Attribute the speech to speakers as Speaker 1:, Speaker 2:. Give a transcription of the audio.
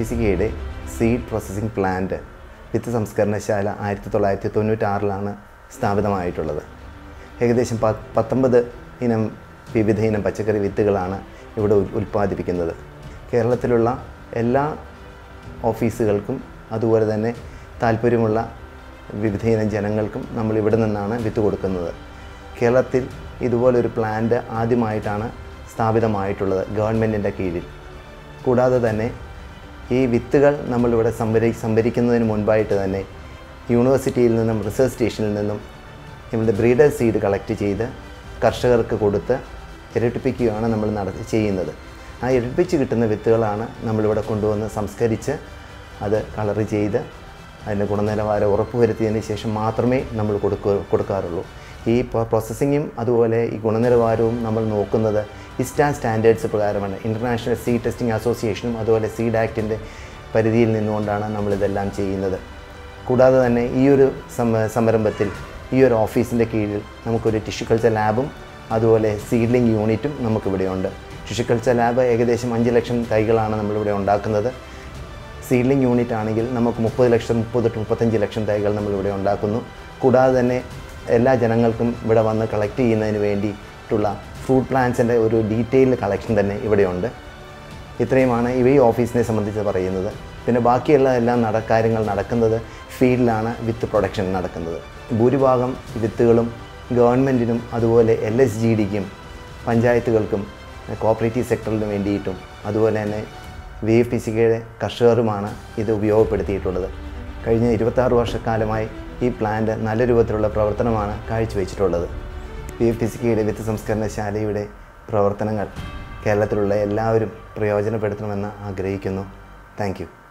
Speaker 1: P C കെയുടെ seed processing plant വിത്ത് സംസ്കരണശാല ആയിരത്തി തൊള്ളായിരത്തി തൊണ്ണൂറ്റാറിലാണ് സ്ഥാപിതമായിട്ടുള്ളത് ഏകദേശം പ പത്തൊമ്പത് ഇനം വിവിധ ഇനം പച്ചക്കറി വിത്തുകളാണ് ഇവിടെ ഉൽ- ഉൽപ്പാദിപ്പിക്കുന്നത് കേരളത്തിലുള്ള എല്ലാ ഓഫീസുകൾക്കും അതുപോലെ തന്നെ താല്പര്യമുള്ള വിവിധ ഇനം ജനങ്ങൾക്കും നമ്മൾ ഇവിടെ നിന്നാണ് വിത്ത് കൊടുക്കുന്നത് കേരളത്തിൽ ഇതുപോലൊരു പ്ലാന്റ് ആദ്യമായിട്ടാണ് സ്ഥാപിതമായിട്ടുള്ളത് ഗവൺമെൻറ്റിൻ്റെ കീഴിൽ കൂടാതെ തന്നെ ഈ വിത്തുകൾ നമ്മളിവിടെ സംഭരി സംഭരിക്കുന്നതിന് മുൻപായിട്ട് തന്നെ യൂണിവേഴ്സിറ്റിയിൽ നിന്നും റിസർച്ച് സ്റ്റേഷനിൽ നിന്നും ഇവിടെ ബ്രീഡർ സീഡ് കളക്ട് ചെയ്ത് കർഷകർക്ക് കൊടുത്ത് ഇരട്ടിപ്പിക്കുകയാണ് നമ്മൾ നട ചെയ്യുന്നത് ആ ഇരട്ടിപ്പിച്ച് കിട്ടുന്ന വിത്തുകളാണ് നമ്മളിവിടെ കൊണ്ടുവന്ന് സംസ്കരിച്ച് അത് കളർ ചെയ്ത് അതിൻ്റെ ഗുണനിലവാരം ഉറപ്പുവരുത്തിയതിന് ശേഷം മാത്രമേ നമ്മൾ കൊടുക്കുക കൊടുക്കാറുള്ളൂ ഈ പ്രോസസ്സിങ്ങും അതുപോലെ ഈ ഗുണനിലവാരവും നമ്മൾ നോക്കുന്നത് ഇസ്റ്റാൻ സ്റ്റാൻഡേർഡ്സ് പ്രകാരമാണ് ഇൻ്റർനാഷണൽ സീ ടെസ്റ്റിംഗ് അസോസിയേഷനും അതുപോലെ സീഡ് ആക്ടിൻ്റെ പരിധിയിൽ നിന്നുകൊണ്ടാണ് നമ്മളിതെല്ലാം ചെയ്യുന്നത് കൂടാതെ തന്നെ ഈ ഒരു സം- സംരംഭത്തിൽ ഈ ഒരു ഓഫീസിൻ്റെ കീഴിൽ നമുക്കൊരു ടിഷ്യൂ കൾച്ചർ ലാബും അതുപോലെ സീഡ്ലിംഗ് യൂണിറ്റും നമുക്കിവിടെയുണ്ട് ടിഷ്യൂ കൾച്ചർ ലാബ് ഏകദേശം അഞ്ച് ലക്ഷം തൈകളാണ് നമ്മളിവിടെ ഉണ്ടാക്കുന്നത് സീഡ്ലിംഗ് യൂണിറ്റ് ആണെങ്കിൽ നമുക്ക് മുപ്പത് ലക്ഷം മുപ്പത് തൊട്ട് മുപ്പത്തഞ്ച് ലക്ഷം തൈകൾ നമ്മളിവിടെ ഉണ്ടാക്കുന്നു കൂടാതെ തന്നെ എല്ലാ ജനങ്ങൾക്കും ഇവിടെ വന്ന് കളക്ട് ചെയ്യുന്നതിന് വേണ്ടിയിട്ടുള്ള ഫ്രൂട്ട് പ്ലാന്റ്സിൻ്റെ ഒരു ഡീറ്റെയിൽഡ് കളക്ഷൻ തന്നെ ഇവിടെയുണ്ട് ഇത്രയുമാണ് ഇവ ഈ ഓഫീസിനെ സംബന്ധിച്ച് പറയുന്നത് പിന്നെ ബാക്കിയുള്ള എല്ലാ നട കാര്യങ്ങൾ നടക്കുന്നത് ഫീൽഡിലാണ് വിത്ത് പ്രൊഡക്ഷൻ നടക്കുന്നത് ഭൂരിഭാഗം വിത്തുകളും ഗവൺമെൻറ്റിനും അതുപോലെ എൽ എസ് ജി ഡിക്കും പഞ്ചായത്തുകൾക്കും കോപ്പറേറ്റീവ് സെക്ടറിന് വേണ്ടിയിട്ടും അതുപോലെ തന്നെ വി എഫ് പി സിക്കയുടെ കർഷകരുമാണ് ഇത് ഉപയോഗപ്പെടുത്തിയിട്ടുള്ളത് കഴിഞ്ഞ ഇരുപത്താറ് വർഷക്കാലമായി ഈ പ്ലാന്റ് നല്ല രൂപത്തിലുള്ള പ്രവർത്തനമാണ് കാഴ്ചവെച്ചിട്ടുള്ളത് പി എഫ് പി സിക്കയുടെ വിത്ത് സംസ്കരണശാലയുടെ പ്രവർത്തനങ്ങൾ കേരളത്തിലുള്ള എല്ലാവരും പ്രയോജനപ്പെടുത്തണമെന്ന് ആഗ്രഹിക്കുന്നു താങ്ക് യു